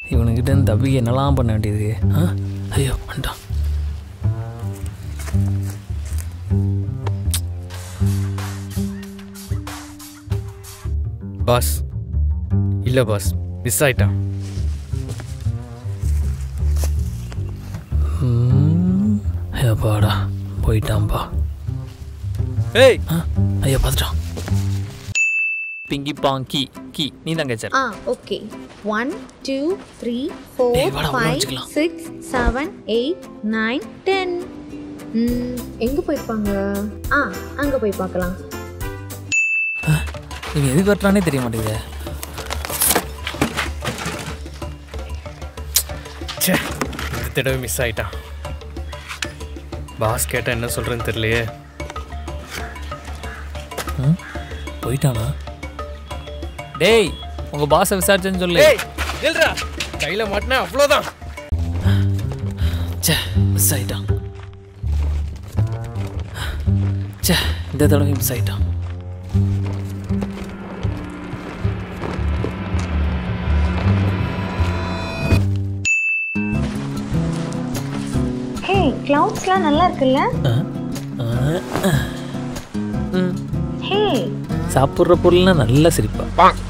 இவனுக்கிட்ட இருந்து தப்பிக்க என்னலாம் பண்ண வேண்டியது ஆ ஐயோ வந்துட்டான் பாஸ் இல்லை பாஸ் மிஸ் ஆயிட்டான் ம், ஏப்பாடா போயிட்டான்பா ஏய் ஆ ஐயா பார்த்துட்டான் பிங்கி பாங் கீ கீ நீ தான் கேச்சர் ஆ okay one two three four ஏய், வாடா, உள்ள ஃபைவ் வச்சுக்கலாம். Six seven eight nine ten எங்கே போயிருப்பாங்க ஆ அங்கே போய் பார்க்கலாம் இவன் எது கட்டுறானே தெரிய மாட்டேங்குது ச்சே இந்த தடவை மிஸ் ஆயிட்டான் பாஸ் கேட்டால் என்ன சொல்கிறேன்னு தெரியலையே போயிட்டானா டேய் உங்கள் பாஸை விசாரிச்சேன்னு சொல்லு ஏய் நில்றா கையில் மாட்டினா அவ்வளோதான் ச்சே மிஸ் ஆயிட்டான் ச்சே இந்த தடவை மிஸ் ஆயிட்டான் ஹே கிளவுட்ஸ்லாம் நல்லா இருக்குல்ல ம் ஹே சாப்பிட்ற பொருள்னா நல்லா சிரிப்பா